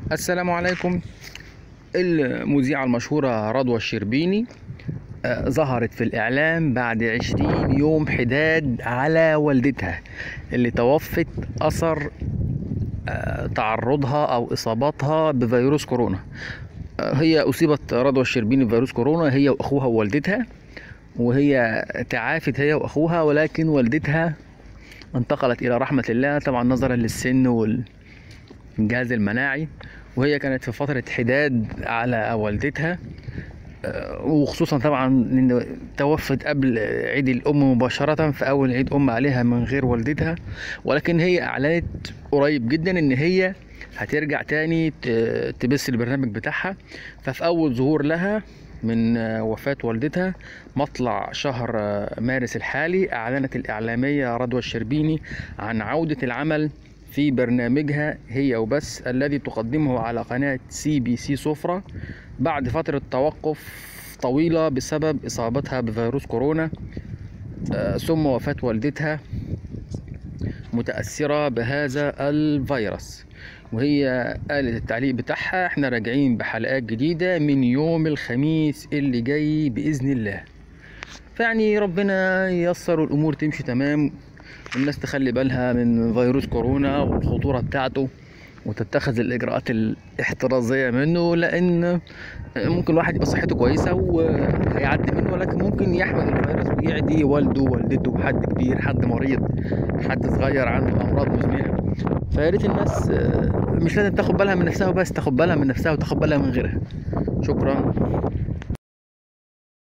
السلام عليكم المذيعة المشهورة رضوى الشربيني آه، ظهرت في الإعلام بعد عشرين يوم حداد على والدتها اللي توفت أثر آه، تعرضها أو إصابتها بفيروس كورونا آه، هي أصيبت رضوى الشربيني بفيروس كورونا هي وأخوها ووالدتها وهي تعافت هي وأخوها ولكن والدتها انتقلت إلى رحمة الله طبعا نظرا للسن والجهاز المناعي وهي كانت في فترة حداد على والدتها آه، وخصوصا طبعا ان توفت قبل عيد الام مباشرة في اول عيد ام عليها من غير والدتها ولكن هي اعلنت قريب جدا ان هي هترجع تاني ت- تبث البرنامج بتاعها ففي اول ظهور لها من آه، وفاة والدتها مطلع شهر آه، مارس الحالي اعلنت الاعلامية رضوى الشربيني عن عودة العمل في برنامجها هي وبس الذي تقدمه على قناة سي بي سي سفرة بعد فترة توقف طويلة بسبب إصابتها بفيروس كورونا آه، ثم وفاة والدتها متأثرة بهذا الفيروس وهي قالت التعليق بتاعها احنا راجعين بحلقات جديدة من يوم الخميس اللي جاي بإذن الله فيعني ربنا ييسر الأمور تمشي تمام والناس تخلي بالها من فيروس كورونا والخطورة بتاعته وتتخذ الإجراءات الاحترازية منه لأن ممكن الواحد يبقى صحته كويسة وهيعدي منه ولكن ممكن يحمل الفيروس ويعدي والده والدته حد كبير حد مريض حد صغير عنده أمراض مزمنة فيا ريت الناس آه، مش لازم تاخد بالها من نفسها وبس تاخد بالها من نفسها وتاخد بالها من غيرها شكرا